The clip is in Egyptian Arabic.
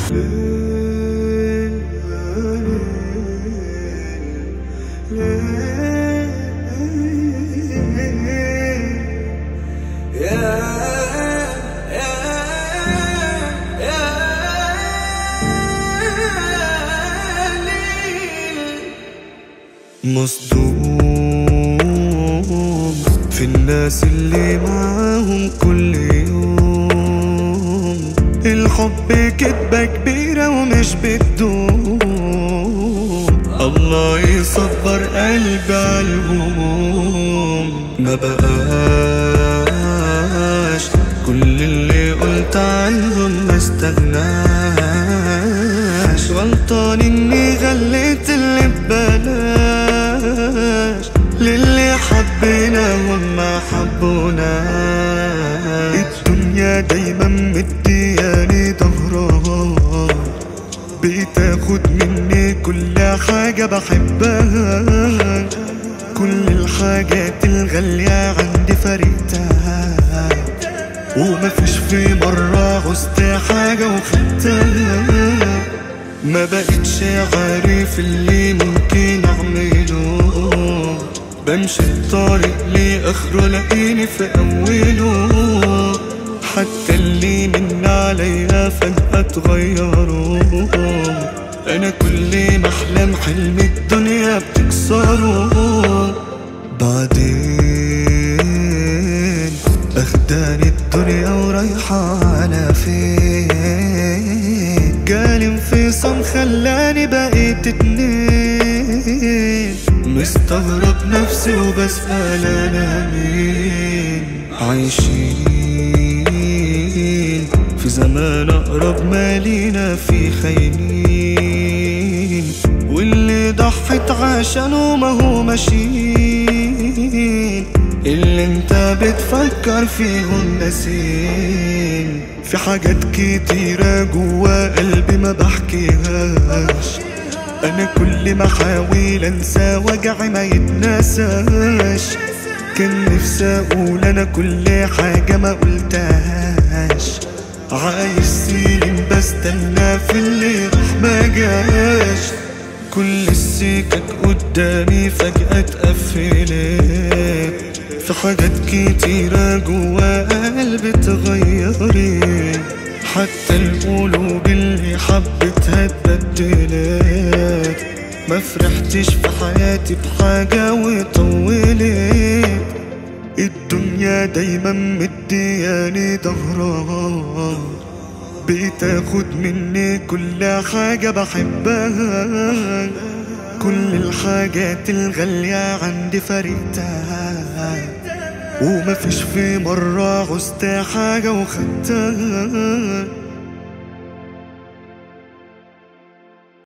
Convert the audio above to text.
مصدوم في الناس اللي معاهم كل يوم الحب كدبة كبيرة ومش بتدوم الله يصبر قلبي عالهموم ما بقاش كل اللي قلت عنهم ما استغناش غلطان اني غليت اللي ببلاش للي حبيناهم ما حبوناش الدنيا دايما مدياني ظهرها بتاخد مني كل حاجة بحبها كل الحاجات الغالية عندي فرقتها ومفيش في مرة عوزت حاجة وخدتها ما بقتش عارف اللي ممكن اعمله بمشي الطريق لاخره لاقيني في اوله حتى اللي من عليا فجأة اتغيروا انا كل ما احلم حلم الدنيا بتكسره بعدين اخداني الدنيا ورايحة على فين جالي انفصام خلاني بقيت اتنين مستغرب نفسي وبسأل انا مين عايشين في زمان اقرب ما لينا في خاينين واللي ضحت عشانه ما هو ماشيين اللي انت بتفكر فيهم ناسين في حاجات كتيرة جوا قلبي ما بحكيهاش انا كل ما احاول انسى وجعي ما يتنساش كان نفسي اقول انا كل حاجة ما قلتهاش عايز سنين بستنى في اللي راح ما جاش كل السكك قدامي فجأة اتقفلت في حاجات كتيرة جوا قلبي اتغيرت حتى القلوب اللي حبتها اتبدلت ما فرحتش في حياتي بحاجة وطولت الدنيا دايما مدياني ظهرها بتاخد مني كل حاجة بحبها كل الحاجات الغالية عندي فرقتها ومفيش في مرة عوزت حاجة وخدتها